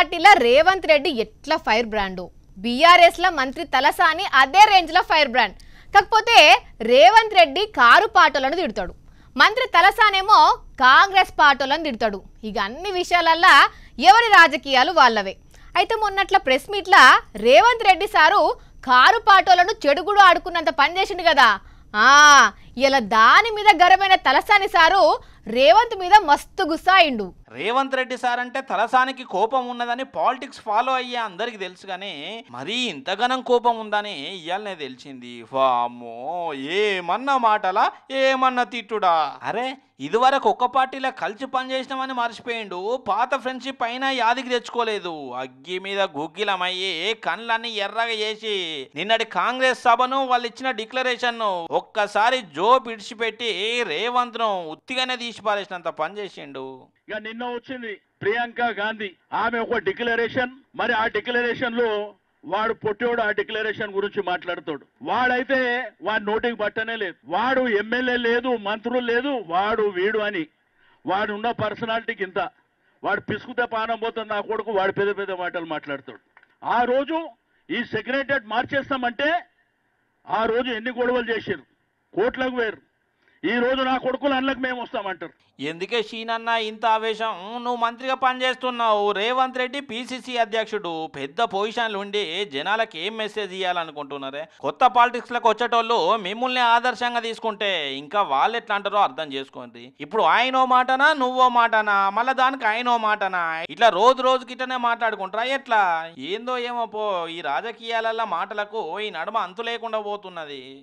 పార్టీలో రేవంత్ రెడ్డి ఎట్లా fire brand BRS లో మంత్రి తలసాని అదే రేంజ్ లో ఫైర్ బ్రాండ్ కాకపోతే రేవంత్ రెడ్డి కారు పాటలను తిడతాడు మంత్రి తలసానేమో కాంగ్రెస్ పాటలను తిడతాడు ఇక అన్ని విషయాలల్లా ఎవరి రాజకీయాలు వాళ్ళవే అయితే మొన్నట్ల ప్రెస్ మీట్లా రేవంత్ రెడ్డి సారు కారు పాటోలను చెడుగుడు ఆడుకున్నంత పని చేసిండు కదా ఆ ఇలా దాని మీద గరమైన తలసాని సారు రేవంత్ మీద మస్తు గుస్సాయిండు రేవంత్ రెడ్డి సార్ అంటే తలసానికి కోపం ఉన్నదని పాలిటిక్స్ ఫాలో అయ్యే అందరికి తెలుసు కానీ మరీ ఇంతగానం కోపం ఉందని ఇయ్యాలనే తెలిసింది వామ్మో ఏమన్నా మాటలా ఏమన్నా తిట్టుడా అరే ఇదివరకు ఒక్క పార్టీలో కలిసి పనిచేసినామని మర్చిపోయిండు పాత ఫ్రెండ్షిప్ అయినా యాదికి తెచ్చుకోలేదు అగ్గి మీద గుగ్గిలమయ్యి కళ్ళన్ని ఎర్రగా చేసి నిన్నటి కాంగ్రెస్ సభను వాళ్ళు ఇచ్చిన డిక్లరేషన్ ఒక్కసారి జో పిడిచిపెట్టి రేవంత్ ను ఉత్తిగానే తీసి పారేసినంత పని చేసిండు ఇక నిన్న వచ్చింది ప్రియాంక గాంధీ ఆమె ఒక డిక్లరేషన్ మరి ఆ డిక్లరేషన్ లో వాడు పొట్టోడు ఆ డిక్లరేషన్ గురించి మాట్లాడుతాడు వాడైతే వాడి నోటికి పట్టనే లేదు వాడు ఎమ్మెల్యే లేదు మంత్రులు లేదు వాడు వీడు అని వాడు ఉన్న పర్సనాలిటీకి ఇంత వాడు పిసుకుతే పానం పోతుంది నా కొడుకు వాడు పెద్ద పెద్ద మాటలు మాట్లాడతాడు ఆ రోజు ఈ సెక్రటరియట్ మార్చేస్తామంటే ఆ రోజు ఎన్ని గొడవలు చేశారు కోట్లకు వేరు ఈ రోజు నా కొడుకులు అందులోకి మేము వస్తామంటారు ఎందుకే షీనన్న ఇంత ఆవేశం నువ్వు మంత్రిగా పనిచేస్తున్నావు రేవంత్ రెడ్డి పిసిసి అధ్యక్షుడు పెద్ద పొజిషన్లు ఉండి జనాలకు ఏం మెసేజ్ ఇవ్వాలనుకుంటున్నారే కొత్త పాలిటిక్స్లకు వచ్చేటోళ్ళు మిమ్మల్ని ఆదర్శంగా తీసుకుంటే ఇంకా వాళ్ళు ఎట్లా అంటారో అర్థం చేసుకోండి ఇప్పుడు ఆయనో మాటనా నువ్వో మాటనా మళ్ళీ దానికి ఆయనో మాటనా ఇట్లా రోజు రోజుకి ఇట్లనే మాట్లాడుకుంటారా ఎట్లా ఏందో ఏమో పో ఈ రాజకీయాలల్ల మాటలకు ఈ నడుమ అంతు లేకుండా పోతున్నది